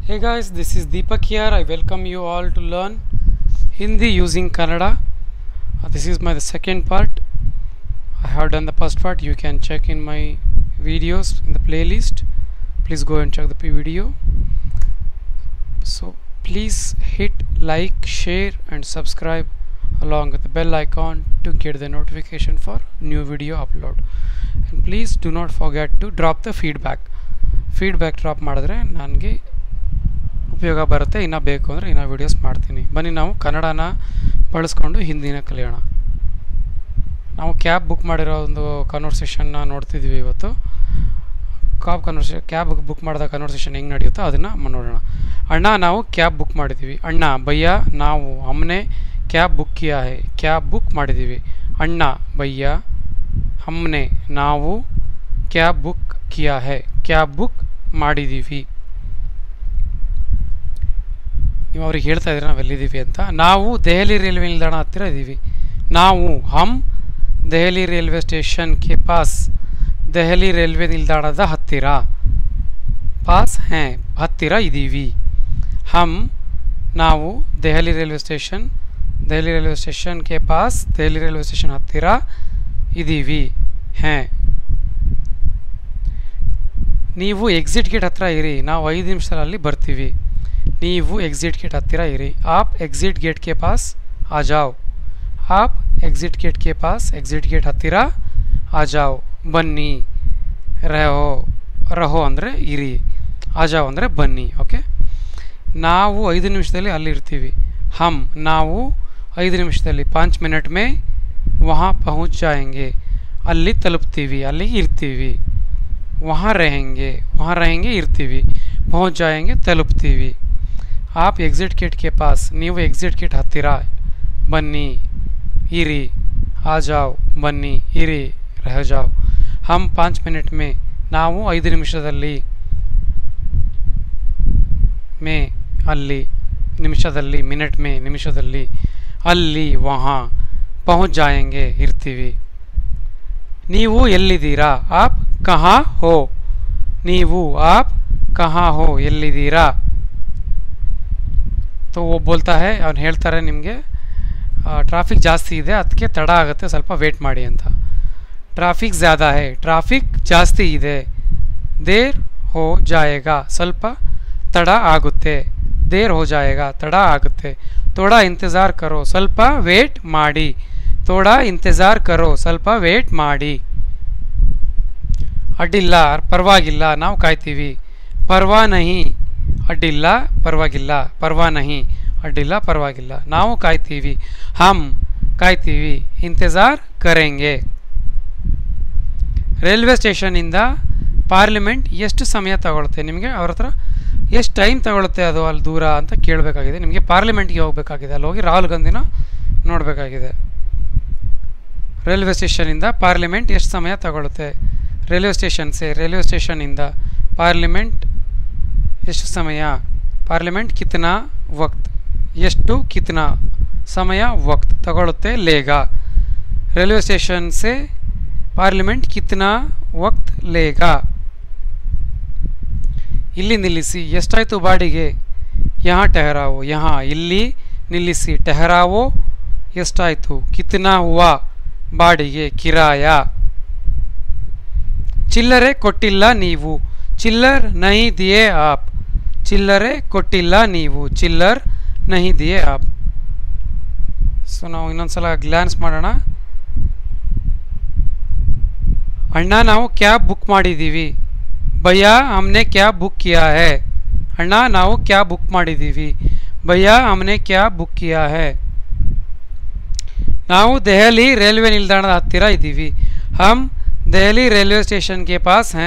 Hey guys, this is Deepak here. I welcome you all to learn Hindi using Kannada. Uh, this is my the second part. I have done the first part. You can check in my videos in the playlist. Please go and check the p- video. So please hit like, share, and subscribe along with the bell icon to get the notification for new video upload. And please do not forget to drop the feedback. Feedback drop ಮಾಡಿದ್ರೆ ನನಗೆ ಉಪಯೋಗ ಬರುತ್ತೆ ಇನ್ನೂ ಬೇಕು ಅಂದರೆ ಇನ್ನೂ videos ಮಾಡ್ತೀನಿ ಬನ್ನಿ ನಾವು ಕನ್ನಡನ ಬಳಸ್ಕೊಂಡು ಹಿಂದಿನ ಕಲಿಯೋಣ ನಾವು ಕ್ಯಾಬ್ ಬುಕ್ ಮಾಡಿರೋ ಒಂದು ಕನ್ವರ್ಸೇಷನ್ನ ನೋಡ್ತಿದ್ವಿ ಇವತ್ತು ಕಾಬ್ ಕನ್ವರ್ಸೇ ಕ್ಯಾಬ್ ಬುಕ್ ಮಾಡಿದ ಕನ್ವರ್ಸೇಷನ್ ಹೆಂಗೆ ನಡೆಯುತ್ತೋ ಅದನ್ನು ನೋಡೋಣ ಅಣ್ಣ ನಾವು ಕ್ಯಾಬ್ ಬುಕ್ ಮಾಡಿದ್ದೀವಿ ಅಣ್ಣ ಭಯ್ಯ ನಾವು ಅಮ್ಮನೆ ಕ್ಯಾಬ್ ಬುಕ್ ಕಿಯಾ ಹೇ ಕ್ಯಾಬ್ ಬುಕ್ ಮಾಡಿದ್ದೀವಿ ಅಣ್ಣ ಭಯ್ಯ ಹಮ್ನೆ ನಾವು ಕ್ಯಾಬ್ ಬುಕ್ ಕಿಯಾ ಹೇ ಕ್ಯಾಬ್ ಬುಕ್ ಮಾಡಿದ್ದೀವಿ ನೀವು ಅವ್ರಿಗೆ ಹೇಳ್ತಾ ಇದ್ದೀರಿ ನಾವು ಎಲ್ಲಿದ್ದೀವಿ ಅಂತ ನಾವು ದೆಹಲಿ ರೈಲ್ವೆ ನಿಲ್ದಾಣ ಹತ್ತಿರ ಇದ್ದೀವಿ ನಾವು ಹಮ್ ದೆಹಲಿ ರೈಲ್ವೆ ಸ್ಟೇಷನ್ ಕೆ ಪಾಸ್ ದೆಹಲಿ ರೈಲ್ವೆ ನಿಲ್ದಾಣದ ಹತ್ತಿರ ಪಾಸ್ ಹೇ ಹತ್ತಿರ ಇದ್ದೀವಿ ಹಮ್ ನಾವು Delhi railway station Delhi railway station ಕೆ ಪಾಸ್ ದೆಹಲಿ ರೈಲ್ವೆ ಸ್ಟೇಷನ್ ಹತ್ತಿರ ಇದ್ದೀವಿ ಹೇ ನೀವು ಎಕ್ಸಿಟ್ ಗೇಟ್ ಹತ್ತಿರ ಇರಿ ನಾವು ಐದು ನಿಮಿಷದಲ್ಲಿ ಬರ್ತೀವಿ ನೀವು ಎಕ್ಸಿಟ್ ಗೇಟ್ ಹತ್ತಿರ ಇರಿ ಆಪ್ ಎಕ್ಸಿಟ್ ಗೇಟ್ ಕೆ ಪಾಸ್ ಆ ಜಾವ್ ಆಪ್ ಎಕ್ಸಿಟ್ ಗೇಟ್ ಕೆ ಪಾಸ್ ಎಕ್ಸಿಟ್ ಗೇಟ್ ಹತ್ತಿರ ಆ ಜಾವ್ ಬನ್ನಿ ರಹೋ ರಹೋ ಅಂದರೆ ಇರಿ ಆ ಜಾವ್ ಅಂದರೆ ಬನ್ನಿ ಓಕೆ ನಾವು ಐದು ನಿಮಿಷದಲ್ಲಿ ಅಲ್ಲಿ ಇರ್ತೀವಿ ಹಮ್ ನಾವು ಐದು ನಿಮಿಷದಲ್ಲಿ ಪಾಂಚ್ ಮಿನಿಟ್ ಮೇ ವಹಾ ಪಹುಂಚ್ ಜಾಯಂಗೆ ಅಲ್ಲಿ ತಲುಪ್ತೀವಿ ಅಲ್ಲಿ ಇರ್ತೀವಿ वहाँ रहेंगे वहाँ रहेंगे ಇರ್ತೀವಿ ಪहुಂಚ್ ಜಾಯಂಗೆ ತಲುಪ್ತೀವಿ ಆಪ್ ಎಕ್ಸಿಟ್ ಗೇಟ್ ಕೆ ಪಾಸ್ ನೀವು ಎಕ್ಸಿಟ್ ಗೇಟ್ ಹತ್ತಿರ ಬನ್ನಿ ಇರಿ ಆ ಜಾವ್ ಬನ್ನಿ ಇರಿ ರಹ ಜಾವ್ ಹಮ್ ಪಾಂಚ್ ಮಿನಿಟ್ ಮೇ ನಾವು ಐದು ನಿಮಿಷದಲ್ಲಿ ಮೇ ಅಲ್ಲಿ ನಿಮಿಷದಲ್ಲಿ ಮಿನಿಟ್ ಮೇ ನಿಮಿಷದಲ್ಲಿ ಅಲ್ಲಿ ವಹಾ ಪಹುಂಚ್ ಜಾಯಂಗೆ ಇರ್ತೀವಿ ನೀವು ಎಲ್ಲಿದ್ದೀರಾ ಆಪ್ ಕಹಾ ಹೋ ನೀವು ಆಪ್ ಕಹಾ ಹೋ ಎಲ್ಲಿದ್ದೀರಾ ತೋ ಒಬ್ಬ ಬೋಲ್ತಾ ಹೇ ಅವ್ನು ಹೇಳ್ತಾರೆ ನಿಮಗೆ ಟ್ರಾಫಿಕ್ ಜಾಸ್ತಿ ಇದೆ ಅದಕ್ಕೆ ತಡ ಆಗುತ್ತೆ ಸ್ವಲ್ಪ ವೇಟ್ ಮಾಡಿ ಅಂತ ಟ್ರಾಫಿಕ್ ಜ್ಯಾದಾ ಹೇ ಟ್ರಾಫಿಕ್ ಜಾಸ್ತಿ ಇದೆ ದೇರ್ ಹೋ ಜಾಯೇಗಾ ಸ್ವಲ್ಪ ತಡ ಆಗುತ್ತೆ ದೇರ್ ಹೋ ಜಾಯೇಗಾ ತಡ ಆಗುತ್ತೆ ತೋಡ ಇಂತಜಾರ್ ಕರೋ ಸ್ವಲ್ಪ ವೇಟ್ ಮಾಡಿ ತೋಡ ಇಂತಜಾರ್ ಕರೋ ಸ್ವಲ್ಪ ವೇಟ್ ಮಾಡಿ ಅಡ್ಡಿಲ್ಲ ಪರವಾಗಿಲ್ಲ ನಾವು ಕಾಯ್ತೀವಿ ಪರ್ವಾ ನಹಿ ಅಡ್ಡಿಲ್ಲ ಪರವಾಗಿಲ್ಲ ಪರ್ವಾ ನಹಿ ಅಡ್ಡಿಲ್ಲ ಪರವಾಗಿಲ್ಲ ನಾವು ಕಾಯ್ತೀವಿ ಹಮ್ ಕಾಯ್ತೀವಿ ಇಂತಜಾರ್ ಕರೆಂಗೆ ರೈಲ್ವೆ ಸ್ಟೇಷನಿಂದ ಪಾರ್ಲಿಮೆಂಟ್ ಎಷ್ಟು ಸಮಯ ತಗೊಳುತ್ತೆ ನಿಮಗೆ ಅವ್ರ ಹತ್ರ ಎಷ್ಟು ಟೈಮ್ ತಗೊಳುತ್ತೆ ಅದು ಅಲ್ಲಿ ದೂರ ಅಂತ ಕೇಳಬೇಕಾಗಿದೆ ನಿಮಗೆ ಪಾರ್ಲಿಮೆಂಟ್ಗೆ ಹೋಗಬೇಕಾಗಿದೆ ಅಲ್ಲಿ ಹೋಗಿ ರಾಹುಲ್ ಗಾಂಧಿನ ನೋಡಬೇಕಾಗಿದೆ ರೈಲ್ವೆ ಸ್ಟೇಷನಿಂದ ಪಾರ್ಲಿಮೆಂಟ್ ಎಷ್ಟು ಸಮಯ ತಗೊಳುತ್ತೆ ರೈಲ್ವೆ ಸ್ಟೇಷನ್ ಸೇ ರೈಲ್ವೆ ಸ್ಟೇಷನಿಂದ ಪಾರ್ಲಿಮೆಂಟ್ ಎಷ್ಟು ಸಮಯ ಪಾರ್ಲಿಮೆಂಟ್ ಕಿತನಾ ವಕ್ತ್ ಎಷ್ಟು ಕಿತನಾ ಸಮಯ ವಕ್ತ್ ತಗೊಳುತ್ತೆ ಲೇಗ ರೈಲ್ವೆ ಸ್ಟೇಷನ್ ಸೇ ಪಾರ್ಲಿಮೆಂಟ್ ಕಿತನಾ ವಕ್ತ್ ಲೇಗ ಇಲ್ಲಿ ನಿಲ್ಲಿಸಿ ಎಷ್ಟಾಯಿತು ಬಾಡಿಗೆ ಯಹಾ ಟೆಹರಾವೋ ಯಹಾ ಇಲ್ಲಿ ನಿಲ್ಲಿಸಿ ಟೆಹರಾವೋ ಎಷ್ಟಾಯಿತು ಕಿತನಾ ಹುವಾ ಬಾಡಿಗೆ ಕಿರಾಯ ಚಿಲ್ಲರೆ ಕೊಟ್ಟಿಲ್ಲ ನೀವು ಚಿಲ್ಲರ್ ನಹಿ ದಿಯೇ ಆಪ್ ಚಿಲ್ಲರೆ ಕೊಟ್ಟಿಲ್ಲ ನೀವು ಚಿಲ್ಲರ್ ನಹಿ ದಿಯೇ ಆಪ್ ಸೊ ನಾವು ಇನ್ನೊಂದ್ಸಲ ಗ್ಲ್ಯಾನ್ಸ್ ಮಾಡೋಣ ಅಣ್ಣ ನಾವು ಕ್ಯಾಬ್ ಬುಕ್ ಮಾಡಿದ್ದೀವಿ ಭಯ್ಯ ಹಮ್ನೆ ಕ್ಯಾಬ್ ಬುಕ್ ಕಿಯಾ ಹೇ ಅಣ್ಣ ನಾವು ಕ್ಯಾಬ್ ಬುಕ್ ಮಾಡಿದ್ದೀವಿ ಭಯ್ಯ ಹಮ್ನೆ ಕ್ಯಾಬ್ ಬುಕ್ ಕಿಯಾ ಹೇ ನಾವು ದೆಹಲಿ ರೈಲ್ವೆ ನಿಲ್ದಾಣದ ಹತ್ತಿರ ಇದ್ದೀವಿ ಹಮ್ ದೆಹಲಿ ರೈಲ್ವೆ ಸ್ಟೇಷನ್ ಕೆ ಪಾಸ್ ಹೇ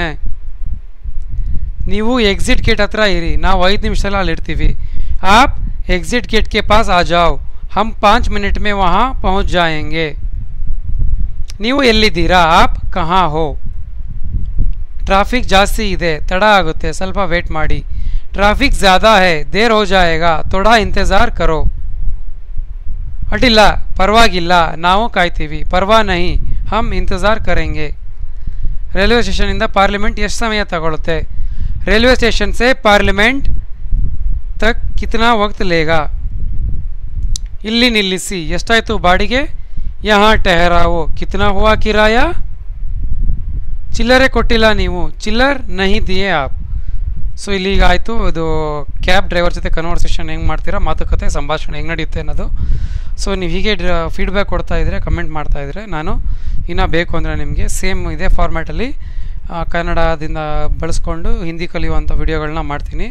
ನೀವು ಎಕ್ಸಿಟ್ ಗೇಟ್ ಹತ್ರ ಇರಿ ನಾವು ಐದು ನಿಮಿಷದಲ್ಲಿ ಅಲ್ಲಿ ಇರ್ತೀವಿ ಆಪ್ ಎಕ್ಸಿಟ್ ಗೇಟ್ ಕೆ ಪಾಸ್ ಆ ಜಾವ್ ಹಮ್ ಪಾಂಚ್ ಮಿನಿಟ್ ಮೇ ವಹಾ ಪಹುಂಚ್ ಜಾಯಂಗೆ ನೀವು ಎಲ್ಲಿದ್ದೀರಾ ಆಪ್ ಕಹಾ ಹೋ ಟ್ರಾಫಿಕ್ ಜಾಸ್ತಿ ಇದೆ ತಡ ಆಗುತ್ತೆ ಸ್ವಲ್ಪ ವೇಟ್ ಮಾಡಿ ಟ್ರಾಫಿಕ್ ಜ್ಯಾದಾ ಹೇ ದೇರ್ ಹೋ ಜಾಯೇಗಾ ಥೋಡಾ ಇಂತಜಾರ್ ಕರೋ ಅಡ್ಡಿಲ್ಲ ಪರವಾಗಿಲ್ಲ ನಾವು ಕಾಯ್ತೀವಿ ಪರ್ವಾ ನಹಿ ಹಮ್ ಇಂತಜಾರ್ ಕರೆಂಗೆ ರೈಲ್ವೆ ಸ್ಟೇಷನಿಂದ ಪಾರ್ಲಿಮೆಂಟ್ ಎಷ್ಟು ಸಮಯ ತಗೊಳುತ್ತೆ ರೈಲ್ವೆ ಸ್ಟೇಷನ್ ಸೇ ಪಾರ್ಲಿಮೆಂಟ್ ತಕ್ ಕಿತನಾ ವಕ್ತ್ ಲೇಗಾ ಇಲ್ಲಿ ನಿಲ್ಲಿಸಿ ಎಷ್ಟಾಯಿತು ಬಾಡಿಗೆ ಯಹಾ ಟೆಹರಾವೋ ಕಿತನಾ ಹುವಾ ಕಿರಾಯ ಚಿಲ್ಲರೆ ಕೊಟ್ಟಿಲ್ಲ ನೀವು ಚಿಲ್ಲರ್ ನಹಿ ದಿಯೇ ಆಪ್ ಸೊ ಇಲ್ಲಿ ಈಗ ಆಯಿತು ಇದು ಕ್ಯಾಬ್ ಡ್ರೈವರ್ ಜೊತೆ ಕನ್ವರ್ಸೇಷನ್ ಹೆಂಗೆ ಮಾಡ್ತೀರಾ ಮಾತುಕತೆ ಸಂಭಾಷಣೆ ಹೆಂಗೆ ನಡೆಯುತ್ತೆ ಅನ್ನೋದು ಸೊ ನೀವು ಹೀಗೆ ಫೀಡ್ಬ್ಯಾಕ್ ಕೊಡ್ತಾ ಇದ್ದರೆ ಕಮೆಂಟ್ ಮಾಡ್ತಾ ಇದ್ದರೆ ನಾನು ಇನ್ನೂ ಬೇಕು ಅಂದರೆ ನಿಮಗೆ ಸೇಮ್ ಇದೇ ಫಾರ್ಮ್ಯಾಟಲ್ಲಿ ಕನ್ನಡದಿಂದ ಬಳಸ್ಕೊಂಡು ಹಿಂದಿ ಕಲಿಯುವಂಥ ವಿಡಿಯೋಗಳನ್ನ ಮಾಡ್ತೀನಿ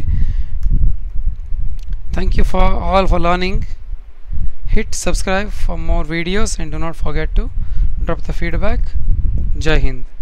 thank you for all for learning hit subscribe for more videos and do not forget to drop the feedback jai hind